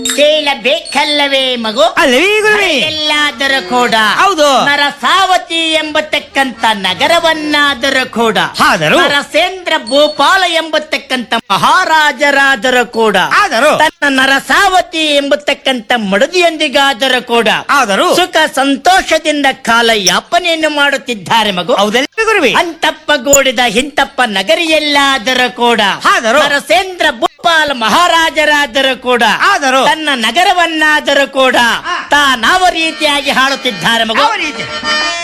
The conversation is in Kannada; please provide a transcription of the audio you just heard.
ಕೇಳಬೇಕಲ್ಲವೇ ಮಗು ಅಲ್ಲವೇ ಗುರುವೇ ಎಲ್ಲಾದರೂ ಕೂಡ ಹೌದು. ನರಸಾವತಿ ಎಂಬತಕ್ಕಂತ ನಗರವನ್ನಾದರೂ ಕೂಡ ಆದರೂ? ನರಸೇಂದ್ರ ಭೂಪಾಲ ಎಂಬತಕ್ಕಂತ ಮಹಾರಾಜರಾದರೂ ಕೂಡ ಆದರೂ? ತನ್ನ ನರಸಾವತಿ ಎಂಬತಕ್ಕಂತ ಮಡದಿಯೊಂದಿಗಾದರೂ ಕೂಡ ಆದರೂ? ಸುಖ ಸಂತೋಷದಿಂದ ಕಾಲ ಯಾಪನೆಯನ್ನು ಮಾಡುತ್ತಿದ್ದಾರೆ ಮಗು ಹೌದಲ್ಲವೇ ಗುರುವೇ ಅಂತಪ್ಪಗೂಡಿದ ಹಿಂತಪ್ಪ ನಗರಿಯಲ್ಲಾದರೂ ಕೂಡ ಆದರೂ? ನರಸೇಂದ್ರ ಭೂಪಾಲ ಮಹಾರಾಜರಾದರೂ ಕೂಡ ಆದರೂ? ತನ್ನ ನಗರವನ್ನಾದರೂ ಕೂಡ ತಾನಾವ ರೀತಿಯಾಗಿ ಹಾಳುತ್ತಿದ್ದಾರೆ ಮಗು ಯಾವ ರೀತಿ